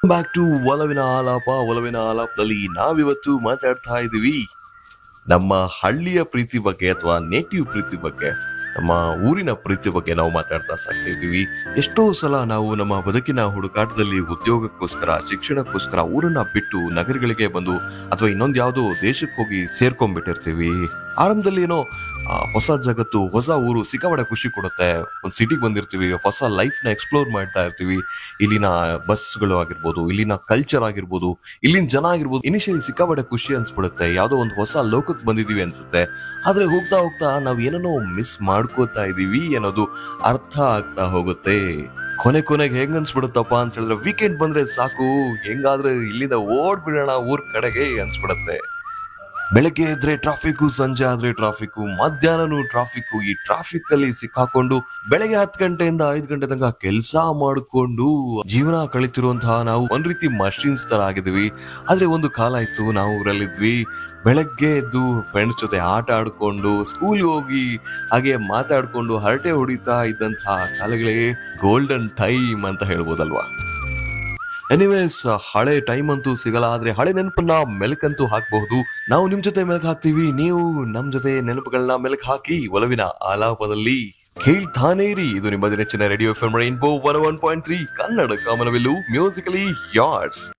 back to ಒಲವಿನ ಆಲಾಪ ಒಲವಿನ ಆಲಾಪದಲ್ಲಿ ನಾವಿವತ್ತು ಮಾತಾಡ್ತಾ ಇದ್ದೀವಿ ನಮ್ಮ ಹಳ್ಳಿಯ ಪ್ರೀತಿ ಬಗ್ಗೆ ಅಥವಾ ನೇಟಿವ್ ಪ್ರೀತಿ ಬಗ್ಗೆ ನಮ್ಮ ಊರಿನ ಪ್ರೀತಿ ಬಗ್ಗೆ ನಾವು ಮಾತಾಡ್ತಾ ಸಾಕ್ತಾ ಇದ್ದೀವಿ ಎಷ್ಟೋ ಸಲ ನಾವು ನಮ್ಮ ಬದುಕಿನ ಹುಡುಕಾಟದಲ್ಲಿ ಉದ್ಯೋಗಕ್ಕೋಸ್ಕರ ಶಿಕ್ಷಣಕ್ಕೋಸ್ಕರ ಊರನ್ನ ಬಿಟ್ಟು ನಗರಗಳಿಗೆ ಬಂದು ಅಥವಾ ಇನ್ನೊಂದು ಯಾವುದೋ ದೇಶಕ್ಕೆ ಹೋಗಿ ಸೇರ್ಕೊಂಡ್ಬಿಟ್ಟಿರ್ತೀವಿ ಆರಂಭದಲ್ಲಿ ಏನೋ ಆ, ಹೊಸ ಜಗತ್ತು ಹೊಸ ಊರು ಸಿಕ್ಕಾಪಟ್ಟೆ ಖುಷಿ ಕೊಡುತ್ತೆ ಒಂದು ಸಿಟಿಗೆ ಬಂದಿರ್ತೀವಿ ಹೊಸ ಲೈಫ್ ನ ಎಕ್ಸ್ಪ್ಲೋರ್ ಮಾಡ್ತಾ ಇರ್ತೀವಿ ಇಲ್ಲಿನ ಬಸ್ಗಳು ಆಗಿರ್ಬೋದು ಇಲ್ಲಿನ ಕಲ್ಚರ್ ಆಗಿರ್ಬೋದು ಇಲ್ಲಿನ ಜನ ಆಗಿರ್ಬೋದು ಇನಿಷಿಯಲಿ ಸಿಕ್ಕಾಪಟ್ಟೆ ಖುಷಿ ಅನ್ಸ್ಬಿಡುತ್ತೆ ಯಾವ್ದೋ ಒಂದು ಹೊಸ ಲೋಕಕ್ಕೆ ಬಂದಿದೀವಿ ಅನ್ಸುತ್ತೆ ಆದ್ರೆ ಹೋಗ್ತಾ ಹೋಗ್ತಾ ನಾವ್ ಏನನ್ನೋ ಮಿಸ್ ಮಾಡ್ಕೋತಾ ಇದೀವಿ ಅನ್ನೋದು ಅರ್ಥ ಆಗ್ತಾ ಹೋಗುತ್ತೆ ಕೊನೆ ಕೊನೆಗೆ ಹೆಂಗ್ ಅನ್ಸ್ಬಿಡುತ್ತಪ್ಪ ಅಂತ ಹೇಳಿದ್ರೆ ವೀಕೆಂಡ್ ಬಂದ್ರೆ ಸಾಕು ಹೆಂಗಾದ್ರೆ ಇಲ್ಲಿಂದ ಓಡ್ಬಿಡೋಣ ಊರ್ ಕಡೆಗೆ ಅನ್ಸ್ಬಿಡುತ್ತೆ ಬೆಳಗ್ಗೆ ಇದ್ರೆ ಟ್ರಾಫಿಕ್ಕು ಸಂಜೆ ಆದ್ರೆ ಟ್ರಾಫಿಕ್ಕು ಮಧ್ಯಾಹ್ನನೂ ಟ್ರಾಫಿಕ್ಕು ಈ ಟ್ರಾಫಿಕ್ ಅಲ್ಲಿ ಸಿಕ್ಕಾಕೊಂಡು ಬೆಳಗ್ಗೆ ಹತ್ತು ಗಂಟೆಯಿಂದ ಐದು ಗಂಟೆ ತನಕ ಕೆಲಸ ಮಾಡಿಕೊಂಡು ಜೀವನ ಕಳಿತಿರುವಂತಹ ನಾವು ಒಂದ್ ರೀತಿ ಮಷಿನ್ಸ್ ತರ ಆಗಿದ್ವಿ ಆದ್ರೆ ಒಂದು ಕಾಲ ಇತ್ತು ನಾವು ಊರಲ್ಲಿದ್ವಿ ಬೆಳಗ್ಗೆ ಎದ್ದು ಫ್ರೆಂಡ್ಸ್ ಜೊತೆ ಆಟ ಆಡ್ಕೊಂಡು ಸ್ಕೂಲ್ ಹೋಗಿ ಹಾಗೆ ಮಾತಾಡ್ಕೊಂಡು ಹರಟೆ ಹೊಡಿತಾ ಇದ್ದಂತಹ ಕಾಲಗಳೇ ಗೋಲ್ಡನ್ ಟೈಮ್ ಅಂತ ಹೇಳ್ಬೋದಲ್ವಾ ಎನಿವೇಸ್ ಹಳೆ ಟೈಮ್ ಅಂತೂ ಸಿಗಲ್ಲ ಆದ್ರೆ ಹಳೆ ನೆನಪನ್ನ ಮೆಲಕಂತೂ ಹಾಕಬಹುದು ನಾವು ನಿಮ್ ಜೊತೆ ಮೆಲಕ್ ಹಾಕ್ತೀವಿ ನೀವು ನಮ್ ಜೊತೆ ನೆನಪುಗಳನ್ನ ಮೆಲಕ್ ಹಾಕಿ ಒಲವಿನ ಆಲಾಪದಲ್ಲಿ ಕೇಳ್ತಾನೇ ಇರಿ ಇದು ನಿಮ್ಮ ನೆಚ್ಚಿನ radio F rainbow one one point three Kannada ಕಾಮನವೆಲ್ಲು ಮ್ಯೂಸಿಕಲಿ ಯಾರ್ಡ್ಸ್